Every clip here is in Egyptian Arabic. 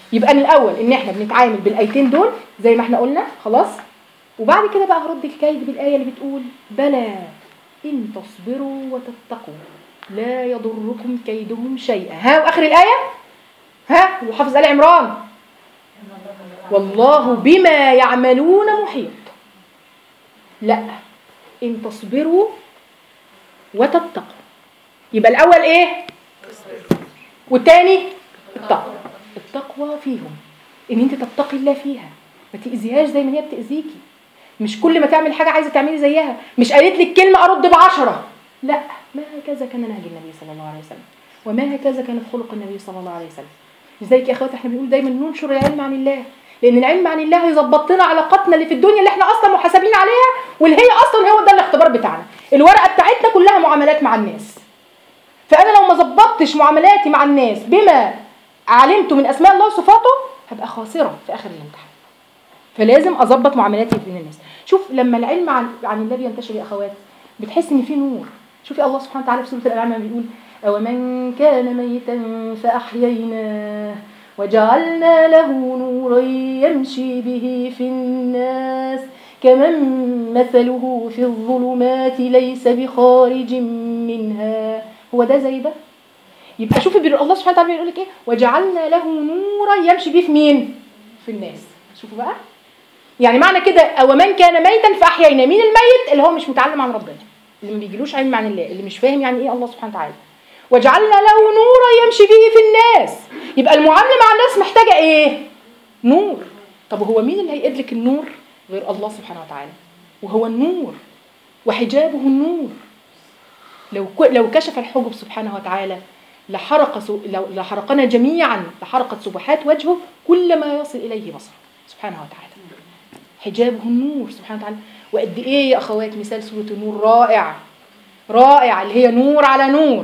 يبقى من الاول ان احنا بنتعامل بالايتين دول زي ما احنا قلنا خلاص وبعد كده بقى هرد الكيد بالايه اللي بتقول بلى ان تصبروا وتتقوا لا يضركم كيدهم شيئا ها واخر الايه ها وحافظ ال عمران والله بما يعملون محيط لا ان تصبروا وتتقوا يبقى الاول ايه والتاني التقوى التقوى فيهم ان انت تتقي الله فيها ما تاذيهاش زي ما هي بتاذيكي مش كل ما تعمل حاجه عايزه تعملي زيها مش قالت لك كلمه ارد بعشرة لا ما هكذا كان نهج النبي صلى الله عليه وسلم وما هكذا كان خلق النبي صلى الله عليه وسلم لذلك يا اخوات احنا بنقول دايما ننشر العلم عن الله لان العلم عن الله هيظبط لنا علاقاتنا اللي في الدنيا اللي احنا اصلا محاسبين عليها واللي هي اصلا هو ده الاختبار بتاعنا الورقه بتاعتنا كلها معاملات مع الناس فانا لو ما ظبطتش معاملاتي مع الناس بما علمت من اسماء الله وصفاته هبقى خاسره في اخر الامتحان فلازم اظبط معاملاتي بين الناس شوف لما العلم عن عن الله بينتشر يا اخوات بتحس ان في نور شوفي الله سبحانه وتعالى في سوره الانعام لما بيقول ومن كان ميتا فاحييناه وجعلنا له نورا يمشي به في الناس كمن مثله في الظلمات ليس بخارج منها هو ده زي ده يبقى شوفي بيقول الله سبحانه وتعالى بيقول لك ايه وجعلنا له نورا يمشي به في مين في الناس شوفوا بقى يعني معنى كده ومن كان ميتا فاحيينا مين الميت اللي هو مش متعلم عن ربنا اللي ما بيجيلوش علم عن الله اللي مش فاهم يعني ايه الله سبحانه وتعالى وجعلنا له نورا يمشي به في الناس يبقى المعامله مع الناس محتاجه ايه نور طب هو مين اللي هيقد لك النور غير الله سبحانه وتعالى وهو النور وحجابه النور لو ك- لو كشف الحجب سبحانه وتعالى لحرق سو... لو لحرقنا جميعا لحرقت سبحات وجهه كل ما يصل اليه بصره سبحانه وتعالى حجابه النور سبحانه وتعالى وقد ايه يا اخوات مثال سوره النور رائع رائع اللي هي نور على نور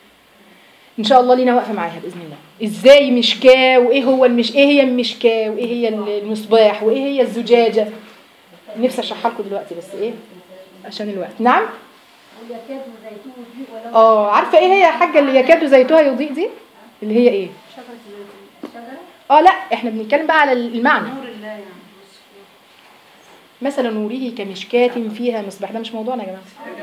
ان شاء الله لينا واقفه معاها باذن الله ازاي مشكاه وايه هو المش ايه هي المشكاه وايه هي المصباح وايه هي الزجاجه نفسي اشرحها لكم دلوقتي بس ايه عشان الوقت نعم ويكاد زيتون يضيء ولو اه عارفه ايه هي يا حاجه اللي يكاد زيتها يضيء دي اللي هي ايه شجرة الشجرة اه لا احنا بنتكلم بقى على المعنى نور الله يعني مثلا نوره كمشكاة فيها مصباح ده مش موضوعنا يا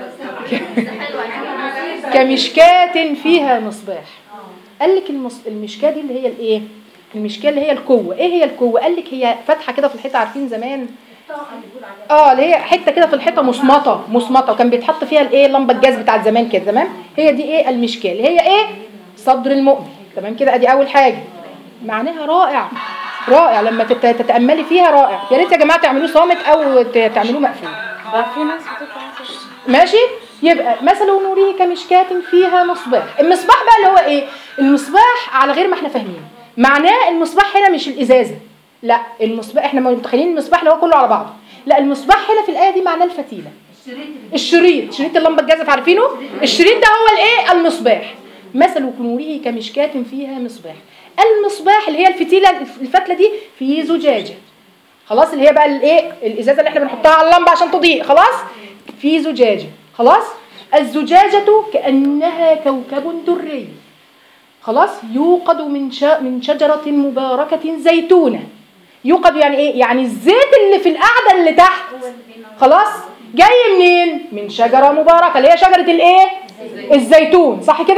جماعه كمشكاة فيها مصباح قال لك المص... المشكاة دي اللي هي الايه المشكاة اللي هي القوة ايه هي القوة قال لك هي فتحة كده في الحيطة عارفين زمان الطاقة اللي بيقول عليها اه اللي هي حته كده في الحيطه مصمطه مصمطه وكان بيتحط فيها الايه لمبه الجاز بتاعت زمان كده تمام هي دي ايه المشكاه اللي هي ايه صدر المؤمن تمام كده ادي اول حاجه معناها رائع رائع لما تت- تتاملي فيها رائع يا ريت يا جماعه تعملوه صامت او ت- تعملوه مقفول بقى في ناس بتطلع ماشي يبقى مثل نوره كمشكاة فيها مصباح المصباح بقى اللي هو ايه المصباح على غير ما احنا فاهمين معناه المصباح هنا مش الازازه لا المصباح احنا متخيلين المصباح اللي هو كله على بعضه لا المصباح هنا في الايه دي معناه الفتيله الشريط اللي الشريط شريط اللمبه الجاذب عارفينه الشريط ده هو الايه المصباح مثل نوره كمشكاة فيها مصباح المصباح اللي هي الفتيله الفتله دي في زجاجه خلاص اللي هي بقى الايه الازازه اللي احنا بنحطها على اللمبه عشان تضيء خلاص في زجاجه خلاص الزجاجه كانها كوكب دري خلاص يوقد من شا من شجره مباركه زيتونه يوقد يعني ايه يعني الزيت اللي في القعده اللي تحت خلاص جاي منين من شجره مباركه اللي هي شجره الايه الزيتون صح كده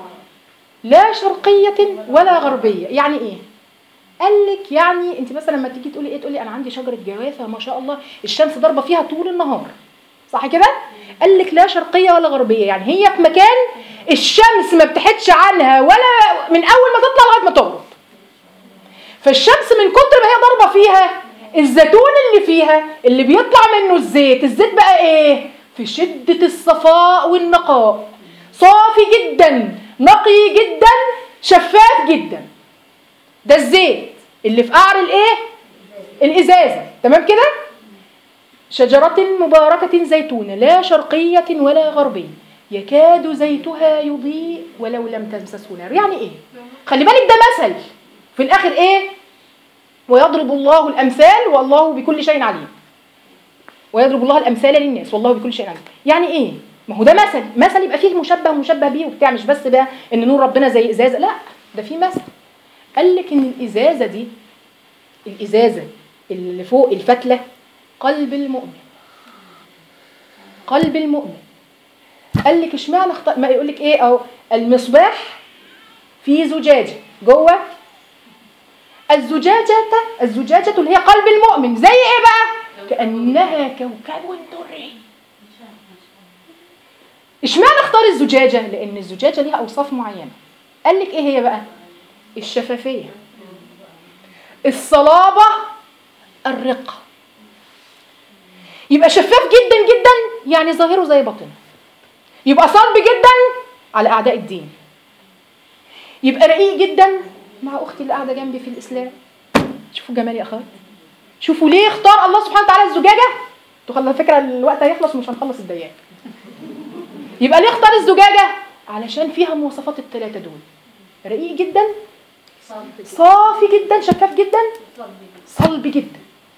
لا شرقيه ولا غربيه يعني ايه قال لك يعني انت مثلا لما تيجي تقولي ايه تقولي انا عندي شجره جوافه ما شاء الله الشمس ضاربه فيها طول النهار صح كده قال لك لا شرقيه ولا غربيه يعني هي في مكان الشمس ما بتحدش عنها ولا من اول ما تطلع لغايه ما تغرب فالشمس من كتر ما هي ضاربه فيها الزيتون اللي فيها اللي بيطلع منه الزيت الزيت بقى ايه في شده الصفاء والنقاء صافي جدا نقي جدا شفاف جدا ده الزيت اللي في قعر الايه الازازه تمام كده شجرة مباركة زيتونة لا شرقية ولا غربية يكاد زيتها يضيء ولو لم تمسسه نار يعني ايه خلي بالك ده مثل في الاخر ايه ويضرب الله الامثال والله بكل شيء عليم ويضرب الله الامثال للناس والله بكل شيء عليم يعني ايه ما هو ده مثل مثل يبقى فيه مشبه ومشبه بيه وبتاع مش بس بقى ان نور ربنا زي ازازه لا ده فيه مثل قال لك ان الازازه دي الازازه اللي فوق الفتله قلب المؤمن قلب المؤمن قال لك اشمعنى اختار ما يقول لك ايه اهو المصباح فيه زجاجه جوه الزجاجة الزجاجة اللي هي قلب المؤمن زي ايه بقى؟ كأنها كوكب دري اشمعنى اختار الزجاجة؟ لأن الزجاجة ليها أوصاف معينة قال لك ايه هي بقى؟ الشفافية الصلابة الرقة يبقى شفاف جدا جدا يعني ظاهره زي باطنه يبقى صلب جدا على أعداء الدين يبقى رقيق جدا مع اختي اللي قاعده جنبي في الاسلام شوفوا جمال يا اخوات شوفوا ليه اختار الله سبحانه وتعالى الزجاجه انتوا على فكره الوقت هيخلص ومش هنخلص الديان يبقى ليه اختار الزجاجه علشان فيها مواصفات الثلاثه دول رقيق جدا صلب صافي جدا شفاف جدا صلب صلب جدا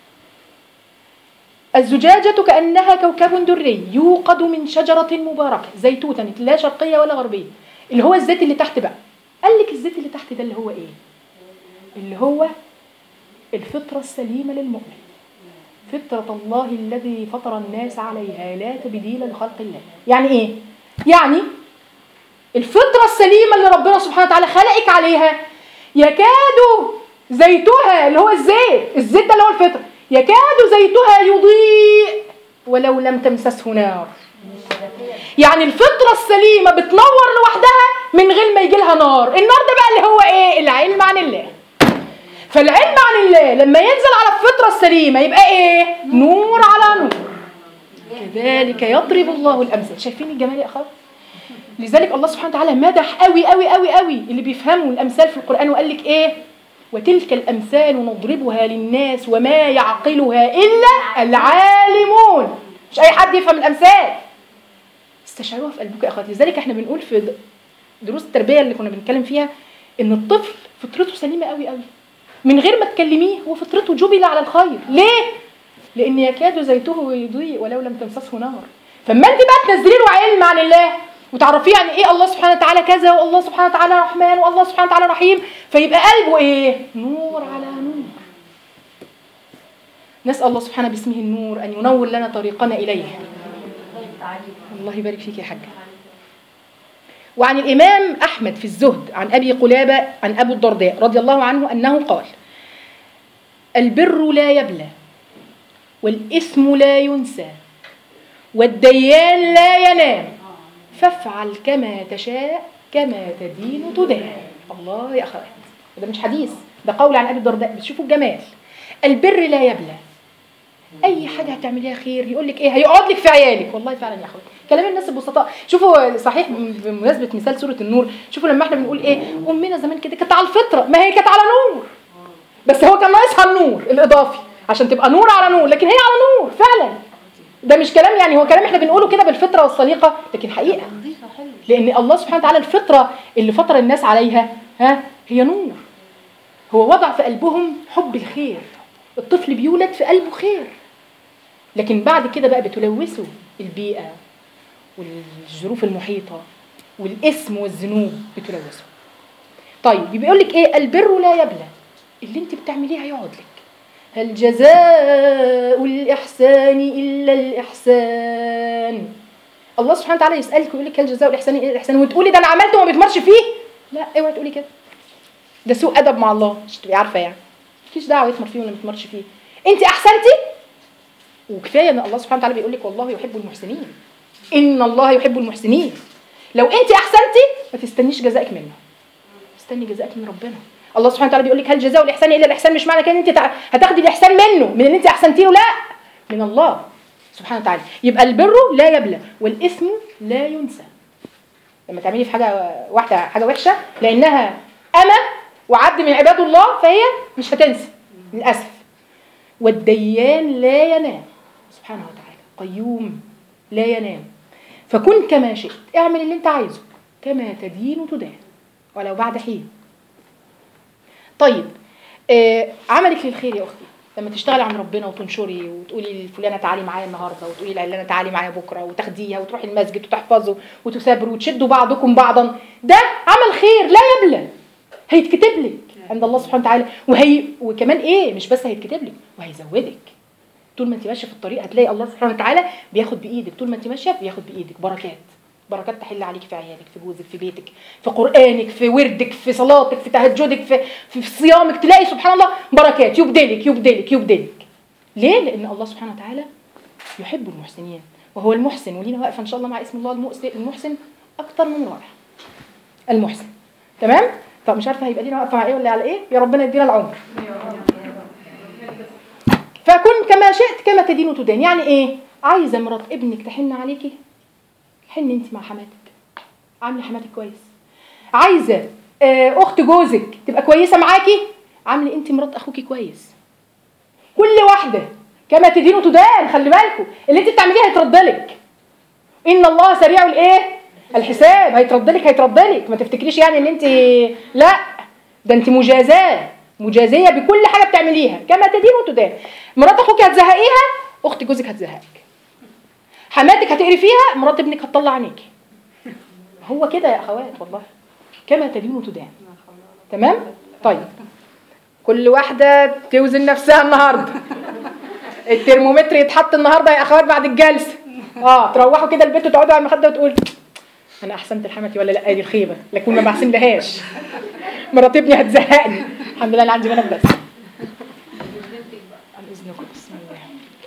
الزجاجة كأنها كوكب دري يوقد من شجرة مباركة زيتونة لا شرقية ولا غربية اللي هو الزيت اللي تحت بقى قال لك الزيت اللي تحت ده اللي هو ايه اللي هو الفطرة السليمة للمؤمن فطرة الله الذي فطر الناس عليها لا تبديل لخلق الله يعني ايه يعني الفطرة السليمة اللي ربنا سبحانه وتعالى خلقك عليها يكاد زيتها اللي هو الزيت الزيت ده اللي هو الفطرة يكاد زيتها يضيء ولو لم تمسسه نار يعني الفطرة السليمة بتنور لوحدها من غير ما يجي لها نار النار ده بقى اللي هو ايه العلم عن الله فالعلم عن الله لما ينزل على الفطرة السليمة يبقى ايه نور على نور كذلك يضرب الله الامثال شايفين الجمال يا اخوات لذلك الله سبحانه وتعالى مدح قوي قوي قوي قوي اللي بيفهموا الامثال في القران وقال لك ايه وتلك الامثال نضربها للناس وما يعقلها الا العالمون مش اي حد يفهم الامثال استشعروها في قلبك يا اخواتي لذلك احنا بنقول في د- دروس التربيه اللي كنا بنتكلم فيها ان الطفل فطرته سليمه قوي قوي من غير ما تكلميه هو فطرته جبل على الخير ليه لان يكاد زيته يضيء ولو لم تمسسه نار فاما انت بقى تنزلي له علم عن الله وتعرفيه عن ايه الله سبحانه وتعالى كذا والله سبحانه وتعالى رحمن والله سبحانه وتعالى رحيم فيبقى قلبه ايه نور على نور نسال الله سبحانه باسمه النور ان ينور لنا طريقنا اليه الله يبارك فيك يا حاجه وعن الإمام أحمد في الزهد عن أبي قلابة عن أبو الدرداء رضي الله عنه أنه قال البر لا يبلى والإثم لا ينسى والديان لا ينام فافعل كما تشاء كما تدين تدان الله يا أخوات ده مش حديث ده قول عن أبي الدرداء بس شوفوا الجمال البر لا يبلى اي حاجه هتعمليها خير يقول لك ايه هيقعد لك في عيالك والله فعلا يا اخويا كلام الناس البسطاء شوفوا صحيح بمناسبه مثال سوره النور شوفوا لما احنا بنقول ايه امنا زمان كده كانت على الفطره ما هي كانت على نور بس هو كان ناقصها النور الاضافي عشان تبقى نور على نور لكن هي على نور فعلا ده مش كلام يعني هو كلام احنا بنقوله كده بالفطره والسليقه لكن حقيقه لان الله سبحانه وتعالى الفطره اللي فطر الناس عليها ها هي نور هو وضع في قلبهم حب الخير الطفل بيولد في قلبه خير لكن بعد كده بقى بتلوثه البيئة والظروف المحيطة والاسم والذنوب بتلوثه طيب يبقى يقول لك ايه البر لا يبلى اللي انت بتعمليه هيقعد لك هل جزاء الإحسان إلا الإحسان الله سبحانه وتعالى يسألك ويقول لك هل جزاء الإحسان إلا الإحسان وتقولي ده أنا عملته وما بيتمرش فيه لا اوعي تقولي كده ده سوء أدب مع الله مش تبقي عارفة يعني مفيش دعوة يتمر فيه ولا ما يتمرش فيه انت أحسنتي وكفايه ان الله سبحانه وتعالى بيقول لك والله يحب المحسنين ان الله يحب المحسنين لو انت احسنتي ما تستنيش جزائك منه استني جزائك من ربنا الله سبحانه وتعالى بيقول لك هل جزاء الاحسان الا الاحسان مش معنى كده ان انت تع- هتاخدي الاحسان منه من اللي انت احسنتيه لا من الله سبحانه وتعالى يبقى البر لا يبلى والاثم لا ينسى لما تعملي في حاجه واحده حاجه وحشه لانها انا وعبد من عباد الله فهي مش هتنسى للاسف والديان لا ينام سبحانه وتعالى قيوم لا ينام فكن كما شئت اعمل اللي انت عايزه كما تدين تدان ولو بعد حين طيب آه عملك للخير يا اختي لما تشتغلي عن ربنا وتنشري وتقولي لفلانه تعالي معايا النهارده وتقولي لعلانه تعالي معايا بكره وتاخديها وتروحي المسجد وتحفظوا وتثابروا وتشدوا بعضكم بعضا ده عمل خير لا يبلى هيتكتب لك عند الله سبحانه وتعالى وهي وكمان ايه مش بس هيتكتب لك وهيزودك طول ما انت ماشيه في الطريق هتلاقي الله سبحانه وتعالى بياخد بايدك طول ما انت ماشيه بياخد بايدك بركات بركات تحل عليك في عيالك في جوزك في بيتك في قرانك في وردك في صلاتك في تهجدك في في, في صيامك تلاقي سبحان الله بركات يبدلك يبدلك يبدلك ليه لان الله سبحانه وتعالى يحب المحسنين وهو المحسن ولينا واقفه ان شاء الله مع اسم الله المحسن المحسن اكتر من رائع المحسن تمام طب مش عارفه هيبقى لينا واقفه مع ايه ولا على ايه يا ربنا يدينا العمر فكن كما شئت كما تدين تدان يعني ايه عايزه مرات ابنك تحن عليكي حن انت مع حماتك عامله حماتك كويس عايزه آه، اخت جوزك تبقى كويسه معاكي عامله انت مرات اخوكي كويس كل واحده كما تدين تدان خلي بالكم اللي انت بتعمليه هيترد لك ان الله سريع الايه الحساب هيترد لك هيترد لك ما تفتكريش يعني ان انت لا ده انت مجازاه مجازيه بكل حاجه بتعمليها كما تدين وتدان مرات اخوك هتزهقيها اخت جوزك هتزهقك حماتك هتقرفيها مرات ابنك هتطلع عينيكي هو كده يا اخوات والله كما تدين وتدان تمام طيب كل واحده توزن نفسها النهارده الترمومتر يتحط النهارده يا اخوات بعد الجلسه اه تروحوا كده البيت وتقعدوا على المخده وتقول انا احسنت لحماتي ولا لا دي الخيبه لكن ما بحسن لهاش مرات ابني هتزهقني الحمد لله انا عندي بنات بس عن اذنكم بسم الله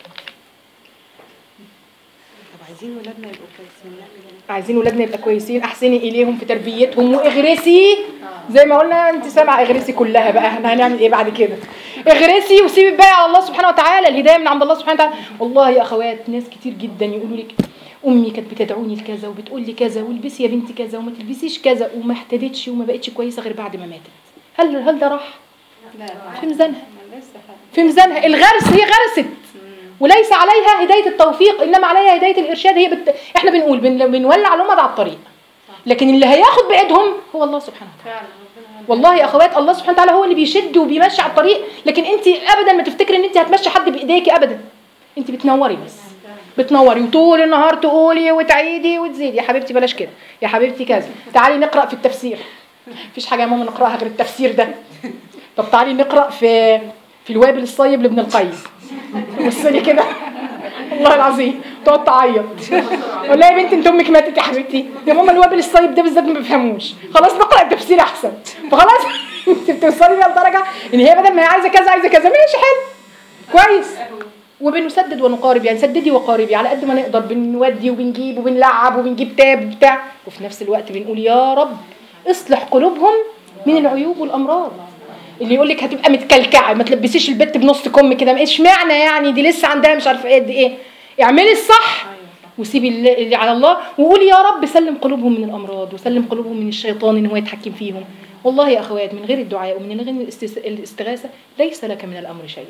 طب عايزين ولادنا يبقوا كويسين نعمل ايه؟ عايزين ولادنا يبقى كويسين احسني اليهم في تربيتهم واغرسي زي ما قلنا انت سامعه اغرسي كلها بقى احنا هنعمل ايه بعد كده اغرسي وسيبي بقى على الله سبحانه وتعالى الهدايه من عند الله سبحانه وتعالى والله يا اخوات ناس كتير جدا يقولوا لك امي كانت بتدعوني لكذا وبتقول لي كذا والبسي يا بنتي كذا وما تلبسيش كذا وما اهتدتش وما بقتش كويسه غير بعد ما ماتت هل هل ده راح لا في ميزانها ما لسه حاجة. في ميزانها الغرس هي غرست وليس عليها هدايه التوفيق انما عليها هدايه الارشاد هي بت... احنا بنقول بن... بنولع لهم على الطريق لكن اللي هياخد بايدهم هو الله سبحانه وتعالى فعلا ربنا والله يا اخوات الله سبحانه وتعالى هو اللي بيشد وبيمشي على الطريق لكن انت ابدا ما تفتكري ان انت هتمشي حد بايديكي ابدا انت بتنوري بس بتنوري وطول النهار تقولي وتعيدي وتزيدي يا حبيبتي بلاش كده يا حبيبتي كذا تعالي نقرا في التفسير مفيش حاجه يا ماما نقراها غير التفسير ده طب تعالي نقرا في في الوابل الصيب لابن القيم بصلي كده والله العظيم تقعد تعيط اقول لها يا بنتي انت امك ماتت يا حبيبتي يا ماما الوابل الصيب ده بالذات ما بفهموش خلاص نقرا التفسير احسن فخلاص انت بتوصلي بيها لدرجه ان هي بدل ما هي عايزه كذا عايزه كذا ماشي حلو كويس وبنسدد ونقارب يعني سددي وقاربي على قد ما نقدر بنودي وبنجيب وبنلعب وبنجيب تاب وبتاع وفي نفس الوقت بنقول يا رب اصلح قلوبهم من العيوب والامراض اللي يقول لك هتبقى متكلكعه ما تلبسيش البت بنص كم كده ايش معنى يعني دي لسه عندها مش عارفه ايه قد ايه اعملي الصح وسيبي اللي اللي على الله وقولي يا رب سلم قلوبهم من الامراض وسلم قلوبهم من الشيطان ان هو يتحكم فيهم والله يا اخوات من غير الدعاء ومن غير الاستس- الاستغاثه ليس لك من الامر شيء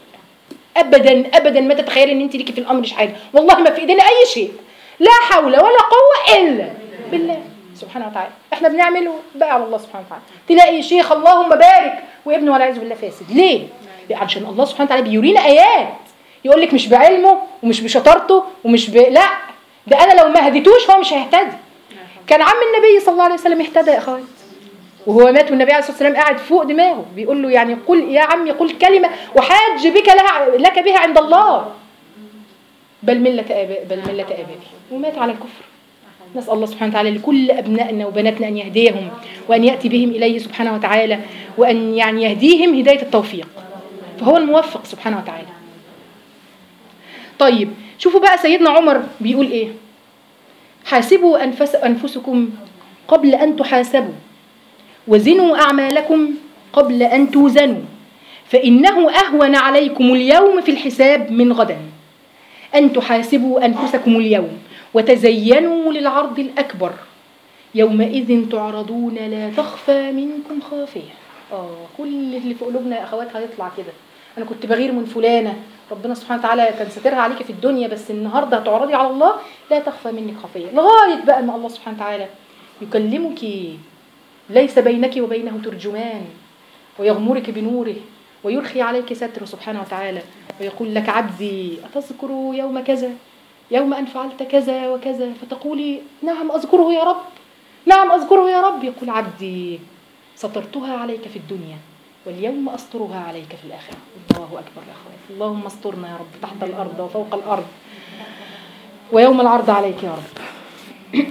ابدا ابدا ما تتخيلي ان انت ليكي في الامر حاجه والله ما في ايدينا اي شيء لا حول ولا قوه الا بالله سبحانه وتعالى احنا بنعمله بقى على الله سبحانه وتعالى تلاقي شيخ اللهم بارك وابنه والعياذ بالله فاسد ليه عشان الله سبحانه وتعالى بيورينا ايات يقول لك مش بعلمه ومش بشطارته ومش ب... لا ده انا لو ما هديتوش هو مش هيهتدي كان عم النبي صلى الله عليه وسلم اهتدى يا اخوات وهو مات والنبي عليه الصلاه والسلام قاعد فوق دماغه بيقول له يعني قل يا عمي قل كلمه وحاج بك لها لك بها عند الله بل مله اباء بل مله ابائي ومات على الكفر نسال الله سبحانه وتعالى لكل ابنائنا وبناتنا ان يهديهم وان ياتي بهم اليه سبحانه وتعالى وان يعني يهديهم هدايه التوفيق فهو الموفق سبحانه وتعالى طيب شوفوا بقى سيدنا عمر بيقول ايه حاسبوا أنفس أنفسكم قبل أن تحاسبوا وزنوا أعمالكم قبل أن توزنوا فإنه أهون عليكم اليوم في الحساب من غدا أن تحاسبوا أنفسكم اليوم وتزينوا للعرض الأكبر يومئذ تعرضون لا تخفى منكم خافية آه كل اللي في قلوبنا يا أخوات هيطلع كده أنا كنت بغير من فلانة ربنا سبحانه وتعالى كان ساترها عليكي في الدنيا بس النهارده هتعرضي على الله لا تخفى منك خافية لغاية بقى ما الله سبحانه وتعالى يكلمك ليس بينك وبينه ترجمان ويغمرك بنوره ويرخي عليك ستره سبحانه وتعالى ويقول لك عبدي أتذكر يوم كذا يوم أن فعلت كذا وكذا فتقولي نعم أذكره يا رب نعم أذكره يا رب يقول عبدي سترتها عليك في الدنيا واليوم أسترها عليك في الآخرة الله أكبر يا أخوات اللهم استرنا يا رب تحت الأرض وفوق الأرض ويوم العرض عليك يا رب